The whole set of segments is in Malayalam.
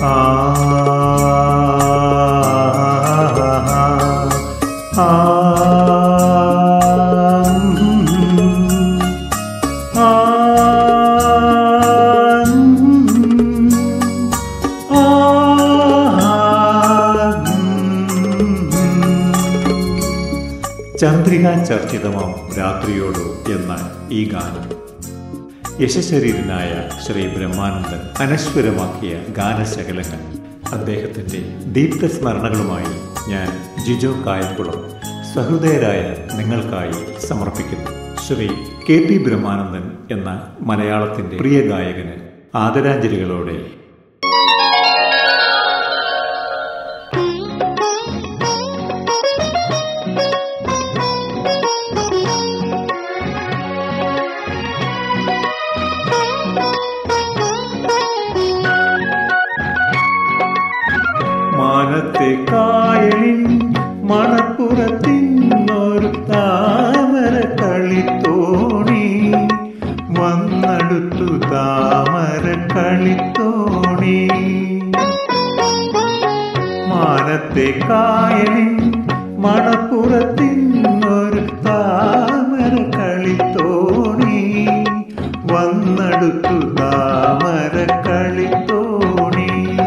ആ ആ ആ ചന്ദ്രിക ചർച്ചിതമാം രാത്രിയോടു എന്ന ഈ ഗാനം യശശരീരനായ ശ്രീ ബ്രഹ്മാനന്ദൻ അനശ്വരമാക്കിയ ഗാനശകലങ്ങൾ അദ്ദേഹത്തിൻ്റെ ദീപ്തസ്മരണകളുമായി ഞാൻ ജിജോ കായംകുളം സഹൃദയരായ നിങ്ങൾക്കായി സമർപ്പിക്കുന്നു ശ്രീ കെ പി ബ്രഹ്മാനന്ദൻ എന്ന മലയാളത്തിൻ്റെ പ്രിയ ഗായകന് ആദരാഞ്ജലികളോടെ മാനത്തെ കായലിൻ മണപ്പുറത്തിന്നൊരു താമര കളിത്തോണി വന്നടുത്തു താമര കളിത്തോണി മാനത്തെ കായലിൻ മണപ്പുറത്തിന്നൊരു താമര കളിത്തോണി വന്നടുത്തു താമര കളിത്തോണി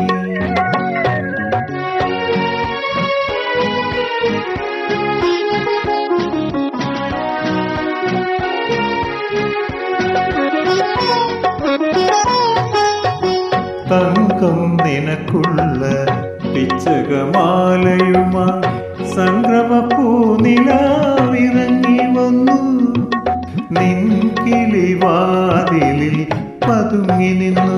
തങ്കം നിനക്കുള്ള പിച്ചകമാലയുമായി സംക്രമപ്പൂനിലാവിറങ്ങി വന്നു നിൻകിളിവാതിലിൽ പതുങ്ങി നിന്നു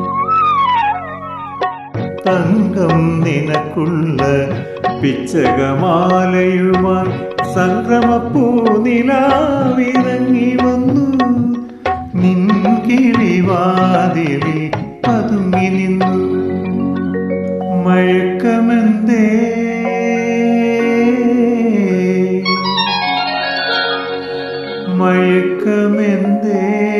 തങ്കം നിനക്കുള്ള പിച്ചകമാലയുമായി സംക്രമപ്പൂനിലാവിറങ്ങി വന്നു നിൻകിളിവാതിലിൽ പതുങ്ങി നിന്നു മഴക്കമെന്തേ മഴക്കമെന്തേ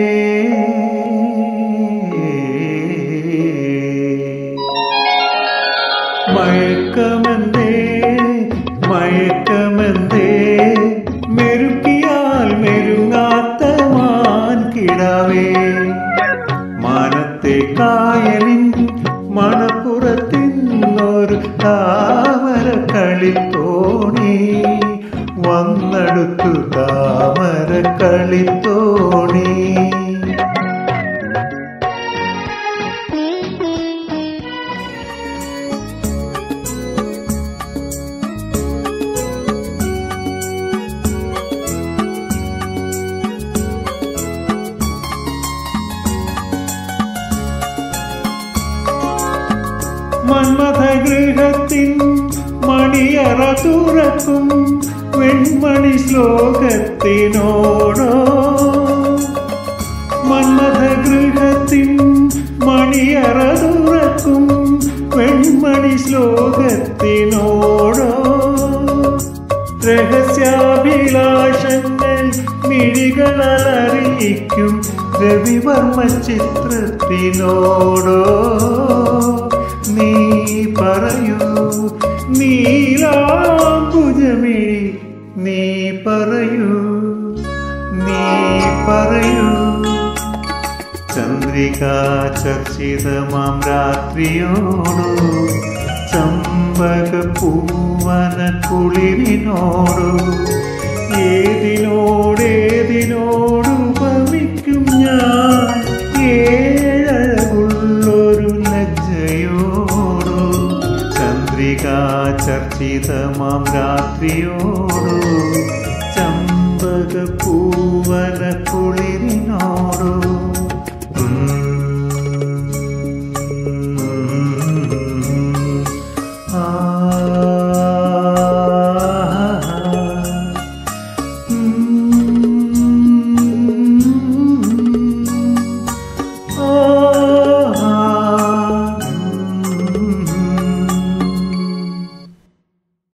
മയക്കമെന്തേ മയക്കമെന്തേ മെരുക്കിയാൽ മെരുങ്ങാത്ത മാൻ കിടാവേ മാനത്തെ കായലിൻ മണപ്പുറത്തിന്നൊരു താമര കളിത്തോണി വന്നടുത്തു താമര കളിത്തോണി മന്മഥഗൃഹത്തിൻ മണിയറ തുറക്കും വെൺമണി ശ്ലോകത്തിനോടോ മന്മഥഗൃഹത്തിൻ മണിയറ തുറക്കും വെൺമണി ശ്ലോകത്തിനോടോ രഹസ്യാഭിലാഷങ്ങൾ മിഴികളറിയിക്കും രവിവർമ്മ ചിത്രത്തിനോടോ നീ പറയൂ നീലാംബുജമിഴി നീ പറയൂ നീ പറയൂ ചന്ദ്രിക ചർച്ചിതമാം രാത്രിയോടു ചമ്പക പൂവന കുളിരിനോടു ഏതിനോടേതിനോട് ഉപമിക്കും ഞാൻ ഏഴകുള്ളൊരു ലജ്ജയോടു ചന്ദ്രിക ചർച്ചിതമാം രാത്രിയോടു ചമ്പക പൂവന കുളിരിനോടു